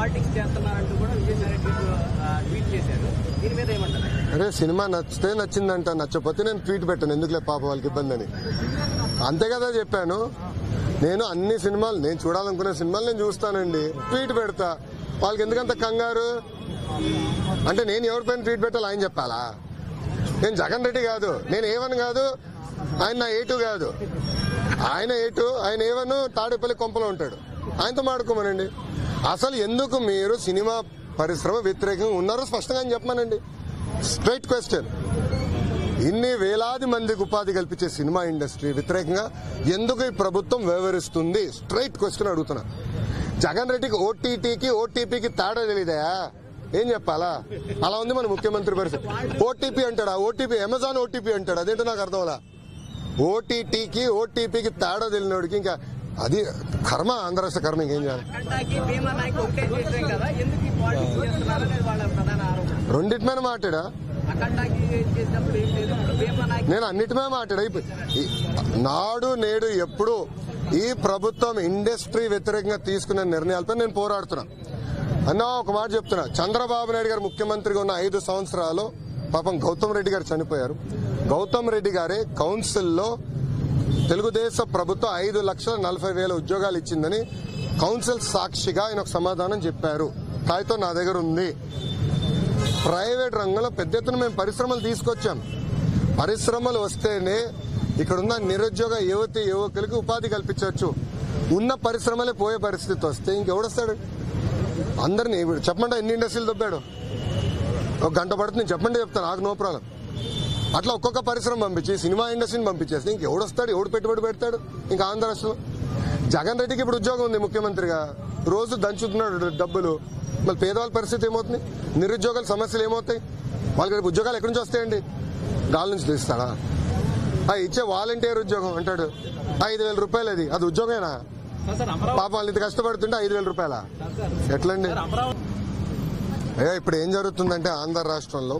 Politics చేస్తున్నారంటూ కూడా విజయసాయి రెడ్డి ఆ, tweet చేశారు దీని మీద ఏమంటారు అరే సినిమా నచ్చితే నచ్చిందంట నచ్చకపోతే నేను ట్వీట్ పెట్టాను ఎందుకులే పాప వాళ్ళకి ఇబ్బంది అని అంతే కదా చెప్పాను నేను అన్ని సినిమాలు నేను చూడాలనుకునే సినిమాలు నేను చూస్తానండి ట్వీట్ పెడతా వాళ్ళకి ఎందుకంత కంగారు అంటే నేను ఎవరిపైన ట్వీట్ పెట్టాలి ఆయన చెప్పాలా నేను జగన్ రెడ్డి కాదు నేను ఏవన్ కాదు ఆయన నా ఏటు కాదు ఆయన ఏటు ఆయన ఏవన్ తాడేపల్లి కొంపలో ఉంటాడు ఆయనతో మాడుకోమనండి అసలు ఎందుకు మీరు సినిమా పరిశ్రమ వ్యతిరేకంగా ఉన్నారో స్పష్టంగా అని చెప్పమానండి స్ట్రైట్ క్వశ్చన్ ఇన్ని వేలాది మందికి ఉపాధి కల్పించే సినిమా ఇండస్ట్రీ వ్యతిరేకంగా ఎందుకు ఈ ప్రభుత్వం వ్యవహరిస్తుంది స్ట్రైట్ క్వశ్చన్ అడుగుతున్నా జగన్ రెడ్డికి ఓటీటీకి ఓటీపీకి తేడా తెలీదా ఏం చెప్పాలా అలా ఉంది మన ముఖ్యమంత్రి పరిస్థితి ఓటీపీ అంటాడా ఓటీపీ అమెజాన్ ఓటీపీ అంటాడు అదేంటో నాకు అర్థం అలా ఓటీటీకి ఓటీపీకి తేడా తెలియనోడికి ఇంకా అది కర్మ ఆంధ్ర రాష్ట్ర కర్మ ఇంకేం చేయాలి అఖండాకి భీమా నాయక్ ఒకటే చేసాం కదా ఎందుకు ఈ పాలిటిక్స్ చేస్తున్నారనేది వాళ్ళ ప్రధాన ఆరోపణ రెండింటి మీద మాట్లాడా అఖండాకి చేసినప్పుడు ఏం లేదు ఇప్పుడు భీమా నాయక్ నేను అన్నిటిమే మాట్లాడా ఇప్పు- ఈ నాడు నేడు ఎప్పుడు ఈ ప్రభుత్వం ఇండస్ట్రీ వ్యతిరేకంగా తీసుకునే నిర్ణయాలపై నేను పోరాడుతున్నా అన్నా ఒక మాట చెప్తున్నా చంద్రబాబు నాయుడు గారు ముఖ్యమంత్రిగా ఉన్న ఐదు సంవత్సరాలు పాపం గౌతమ్ రెడ్డి గారు చనిపోయారు గౌతమ్ రెడ్డి గారే కౌన్సిల్లో తెలుగుదేశం ప్రభుత్వం ఐదు లక్షల నలభై వేల ఉద్యోగాలు ఇచ్చిందని కౌన్సిల్ సాక్షిగా ఆయన ఒక సమాధానం చెప్పారు కాగితం నా దగ్గర ఉంది ప్రైవేట్ రంగంలో పెద్ద ఎత్తున మేము పరిశ్రమలు తీసుకొచ్చాం పరిశ్రమలు వస్తేనే ఇక్కడున్న నిరుద్యోగ యువతి యువకులకి ఉపాధి కల్పించవచ్చు ఉన్న పరిశ్రమలే పోయే పరిస్థితి వస్తే ఇంకెవడొస్తాడు అందరినీ ఇప్పుడు చెప్పమంటే ఎన్ని ఇండస్ట్రీలు దొబ్బాడు ఒక గంట పడుతుంది చెప్పండి చెప్తాను నాకు నో ప్రాబ్లం అట్లా ఒక్కొక్క పరిశ్రమ పంపించి సినిమా ఇండస్ట్రీని పంపించేస్తే ఇంకెవడొస్తాడు ఎవడు పెట్టుబడి పెడతాడు ఇంకా ఆంధ్ర రాష్ట్రంలో జగన్ రెడ్డికి ఇప్పుడు ఉద్యోగం ఉంది ముఖ్యమంత్రిగా రోజు దంచుతున్నాడు డబ్బులు మళ్ళీ పేదవాళ్ళ పరిస్థితి ఏమవుతుంది నిరుద్యోగాల సమస్యలు ఏమవుతాయి వాళ్ళకి రేపు ఉద్యోగాలు ఎక్కడి నుంచి వస్తాయండి గాలి నుంచి తీస్తాడా ఆ ఇచ్చే వాలంటీర్ ఉద్యోగం అంటాడు ఐదు వేల రూపాయలు అది అది ఉద్యోగమేనా పాపం వాళ్ళు ఇంత కష్టపడుతుంటే ఐదు వేల రూపాయల ఎట్లండి అయ్యా ఇప్పుడు ఏం జరుగుతుందంటే ఆంధ్ర రాష్ట్రంలో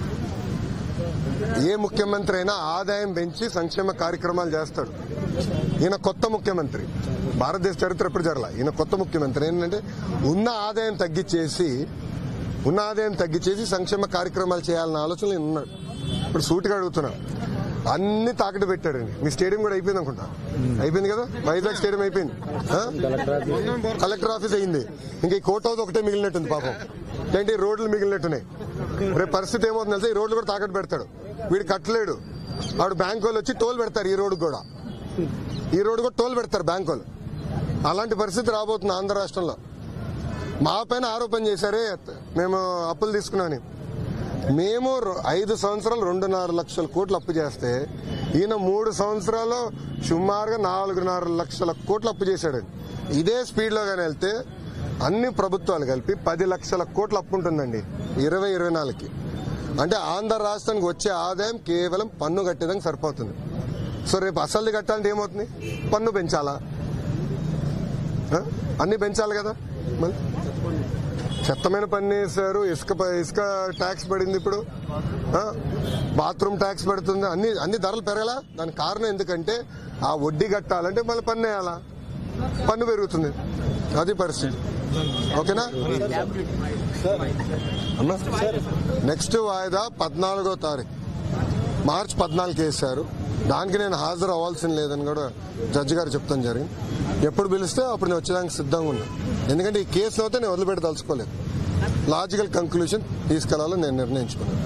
ఏ ముఖ్యమంత్రి అయినా ఆదాయం పెంచి సంక్షేమ కార్యక్రమాలు చేస్తాడు ఈయన కొత్త ముఖ్యమంత్రి భారతదేశ చరిత్ర ఎప్పుడు జరగల ఈయన కొత్త ముఖ్యమంత్రి ఏంటంటే ఉన్న ఆదాయం తగ్గించేసి ఉన్న ఆదాయం తగ్గించేసి సంక్షేమ కార్యక్రమాలు చేయాలన్న ఆలోచనలో ఈయన ఉన్నాడు ఇప్పుడు సూటిగా అడుగుతున్నా అన్ని తాకట్టు పెట్టాడండి మీ స్టేడియం కూడా అయిపోయింది అనుకుంటా అయిపోయింది కదా వైజాగ్ స్టేడియం అయిపోయింది ఆ? కలెక్టర్ ఆఫీస్ అయింది ఇంకా ఈ కోర్ట్ హౌస్ ఒకటే మిగిలినట్టుంది పాపం ఏంటి ఈ రోడ్లు మిగిలినట్టున్నాయి రేపు పరిస్థితి ఏమవుతుంది తెలుసా ఈ రోడ్లు కూడా తాకట్టు పెడతాడు వీడు కట్టలేడు ఆడు బ్యాంక్ వాళ్ళు వచ్చి టోల్ పెడతారు ఈ రోడ్డు కూడా ఈ రోడ్డు కూడా టోల్ పెడతారు బ్యాంక్ వాళ్ళు అలాంటి పరిస్థితి రాబోతుంది ఆంధ్ర రాష్ట్రంలో మా పైన ఆరోపణ చేశారే మేము అప్పులు తీసుకున్నామని మేము రొ- ఐదు సంవత్సరాలు రెండున్నర లక్షల కోట్లు అప్పు చేస్తే ఈయన మూడు సంవత్సరాలు సుమారుగా నాలుగున్నర లక్షల కోట్లు అప్పు చేశాడండి ఇదే స్పీడ్ లో కానీ వెళ్తే అన్ని ప్రభుత్వాలు కలిపి పది లక్షల కోట్ల అప్పు ఉంటుందండి ఇరవై ఇరవై నాలుగుకి అంటే ఆంధ్ర రాష్ట్రానికి వచ్చే ఆదాయం కేవలం పన్ను కట్టేదానికి సరిపోతుంది సో రేపు అసలు కట్టాలంటే ఏమవుతుంది పన్ను పెంచాలా ఆ? అన్ని పెంచాలి కదా మళ్ళీ చెత్తమైన పని వేశారు ఇసుక ప- ఇసుక ట్యాక్స్ పడింది ఇప్పుడు ఆ? బాత్రూమ్ ట్యాక్స్ పడుతుంది అన్ని అన్ని ధరలు పెరగలా దానికి కారణం ఎందుకంటే ఆ వడ్డీ కట్టాలంటే మళ్ళీ పన్ను వేయాలా పన్ను పెరుగుతుంది అది పరిస్థితి ఓకేనా అమ్మా నెక్స్ట్ వాయిదా పద్నాలుగో తారీఖు మార్చి పద్నాలుగు వేశారు దానికి నేను హాజరు అవ్వాల్సిన లేదని కూడా జడ్జి గారు చెప్తాను జరిగింది ఎప్పుడు పిలిస్తే అప్పుడు నేను వచ్చేదానికి సిద్ధంగా ఉన్నా ఎందుకంటే ఈ కేసులో అయితే నేను వదిలిపెట్టి తలుచుకోలేదు లాజికల్ కంక్లూజన్ తీసుకెళ్లాలని నేను నిర్ణయించుకున్నాను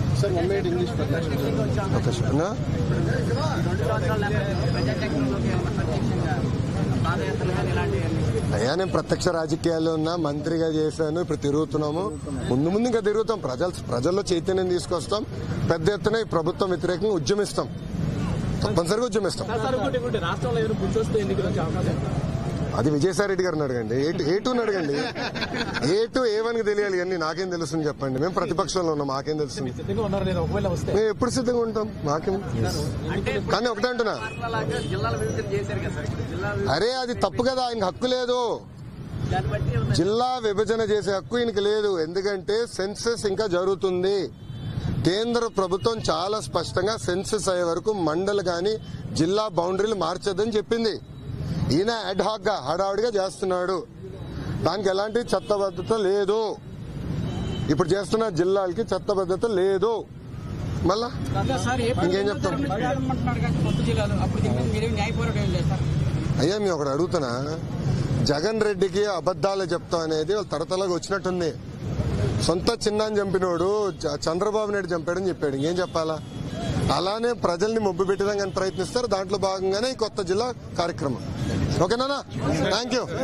ఓకే సార్ నా? రెండు సంవత్సరాల ప్రజాశక్తిలోకి ఏమైనా ప్రత్యక్షంగా పాదయాత్రలు కానీ ఇలాంటివన్నీ అయ్యా నేను ప్రత్యక్ష రాజకీయాల్లో ఉన్నా మంత్రిగా చేశాను ఇప్పుడు తిరుగుతున్నాము ముందు ముందు ఇంకా తిరుగుతాం ప్రజలు ప్రజల్లో చైతన్యం తీసుకొస్తాం పెద్ద ఎత్తున ఈ ప్రభుత్వం వ్యతిరేకంగా ఉద్యమిస్తాం తప్పనిసరిగా ఉద్యమిస్తాం సార్ ఇంకోటి ఇంకోటి రాష్ట్రంలో ఎవరు గుర్తొస్తే ఎన్నికలు వచ్చే అవకాశం ఉందా? అది విజయసాయి రెడ్డి గారిని అడగండి ఏ టూ- ఏ టూని అడగండి ఏ టూ ఏ వన్ కి తెలియాలి కానీ నాకేం తెలుస్తుంది చెప్పండి మేము ప్రతిపక్షంలో ఉన్నాం మాకేం తెలుస్తుంది సిద్ధంగా ఉన్నారు లేదా ఒకవేళ వస్తే మేము ఎప్పుడు సిద్ధంగా ఉంటాం మాకేం అంటే కానీ ఒకటే అంటున్నా లాగా జిల్లాల విభజన చేశారు కదా సార్ జిల్లా విభజన అరే అది తప్పు కదా ఆయనకు హక్కు లేదు దాన్ని బట్టి ఏమన్నా జిల్లా విభజన చేసే హక్కు ఈయనకి లేదు ఎందుకంటే సెన్సెస్ ఇంకా జరుగుతుంది కేంద్ర ప్రభుత్వం చాలా స్పష్టంగా సెన్సెస్ అయ్యే వరకు మండల్ గాని జిల్లా బౌండరీలు మార్చొద్దని చెప్పింది ఈయన అడ్హాక్ గా హడావుడిగా చేస్తున్నాడు దానికి ఎలాంటి చట్టబద్ధత లేదు ఇప్పుడు చేస్తున్న జిల్లాలకి చట్టబద్ధత లేదు మళ్ళా సార్ ఏ ఇంకేం చెప్తాం అంటున్నారు కదా కొత్త జిల్లాలో అప్పుడు దీని మీద మీరేం న్యాయ పోరాటం ఏం చేస్తారు అయ్యా మీ ఒకటి అడుగుతున్నా జగన్ రెడ్డికి అబద్ధాలు చెప్తాం అనేది వాళ్ళు తడతలాగా వచ్చినట్టుంది సొంత చిన్నాన్ని చంపినోడు చ- చంద్రబాబు నాయుడు చంపాడని చెప్పాడు ఇంకేం చెప్పాలా అలానే ప్రజల్ని మొబ్బు పెట్టడానికి ప్రయత్నిస్తారు దాంట్లో భాగంగానే ఈ కొత్త జిల్లా కార్యక్రమం ఓకేనా థ్యాంక్ యూ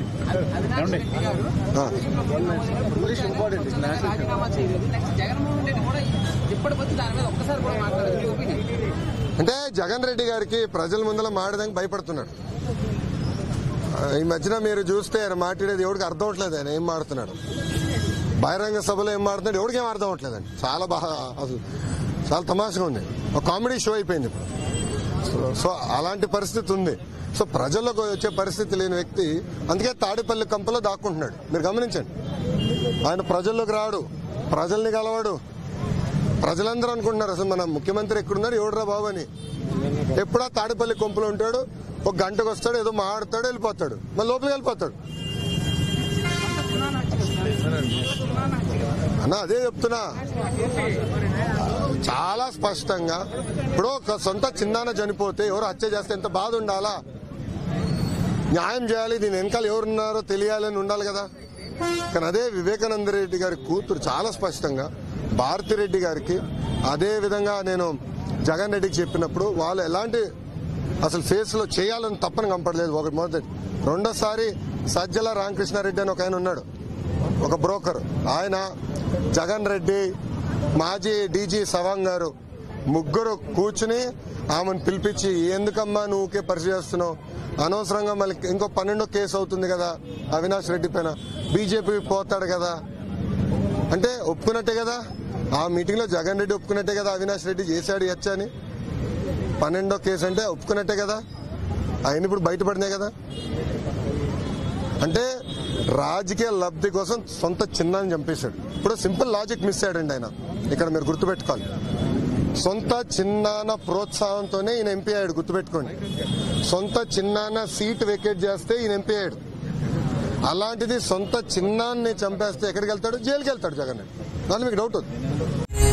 రాజీనామా చేయలేదు నెక్స్ట్ జగన్మోహన్ రెడ్డి కూడా ఇప్పటికొచ్చి దాని మీద ఒక్కసారి కూడా మాట్లాడదు మీ ఒపీనియన్ అంటే జగన్ రెడ్డి గారికి ప్రజల ముందర మాడడానికి భయపడుతున్నాడు ఆ, ఈ మధ్యన మీరు చూస్తే ఆయన మాట్లాడేది ఎవరికి అర్థం అవట్లేదు ఆయన ఏం మాడుతున్నాడు బహిరంగ సభలో ఏం మాడుతున్నాడు ఎవరికి ఏం అర్థం అవట్లేదండి చాలా బాగా అసలు చాలా తమాషగా ఉంది ఒక కామెడీ షో అయిపోయింది ఇప్పుడు సో- సో అలాంటి పరిస్థితి ఉంది సో ప్రజల్లోకి వచ్చే పరిస్థితి లేని వ్యక్తి అందుకే తాడిపల్లి కంపలో దాక్కుంటున్నాడు మీరు గమనించండి ఆయన ప్రజల్లోకి రాడు ప్రజల్ని కలవాడు ప్రజలందరూ అనుకుంటున్నారు అసలు మన ముఖ్యమంత్రి ఎక్కడున్నారు ఎవడురా బాబు అని ఎప్పుడా తాడిపల్లి కొంపులో ఉంటాడు ఒక గంటకు వస్తాడు ఏదో మాట్లాడతాడు వెళ్ళిపోతాడు మళ్ళీ లోపలికి వెళ్ళిపోతాడు అన్న అదే చెప్తున్నా చాలా స్పష్టంగా ఇప్పుడు ఒక సొంత చిన్నాన చనిపోతే ఎవరు హత్య చేస్తే ఎంత బాధ ఉండాలా న్యాయం చేయాలి దీని వెనకాల ఎవరున్నారో తెలియాలని ఉండాలి కదా కానీ అదే వివేకానంద రెడ్డి గారి కూతురు చాలా స్పష్టంగా భారతిరెడ్డి గారికి అదే విధంగా నేను జగన్ రెడ్డికి చెప్పినప్పుడు వాళ్ళు ఎలాంటి అసలు ఫేస్ లో చేయాలని తప్పని కంపడలేదు ఒకటి మొదటి రెండోసారి సజ్జల రామకృష్ణారెడ్డి అని ఒక ఆయన ఉన్నాడు ఒక బ్రోకర్ ఆయన జగన్ రెడ్డి మాజీ డీజీ సవాంగ్ గారు ముగ్గురు కూర్చుని ఆమెను పిలిపించి ఎందుకమ్మా నువ్వు ఊకే పరిచయం చేస్తున్నావు అనవసరంగా మళ్ళీ ఇంకో పన్నెండో కేసు అవుతుంది కదా అవినాష్ రెడ్డి పైన బీజేపీ పోతాడు కదా అంటే ఒప్పుకున్నట్టే కదా ఆ మీటింగ్ లో జగన్ రెడ్డి ఒప్పుకున్నట్టే కదా అవినాష్ రెడ్డి చేశాడు ఈ హత్య అని పన్నెండో కేసు అంటే ఒప్పుకున్నట్టే కదా ఆయన ఇప్పుడు బయటపడినాయి కదా అంటే రాజకీయ లబ్ధి కోసం సొంత చిన్నాన్ని చంపేశాడు ఇప్పుడు సింపుల్ లాజిక్ మిస్ అయ్యాడండి ఆయన ఇక్కడ మీరు గుర్తుపెట్టుకోవాలి సొంత చిన్నాన ప్రోత్సాహంతోనే ఈయన ఎంపీ అయ్యాడు గుర్తుపెట్టుకోండి సొంత చిన్నాన సీట్ వెకేట్ చేస్తే ఈయన ఎంపీ అయ్యాడు అలాంటిది సొంత చిన్నాన్ని చంపేస్తే ఎక్కడికి వెళ్తాడు జైలుకి వెళ్తాడు జగన్ రెడ్డి దాని మీకు డౌట్ ఉంది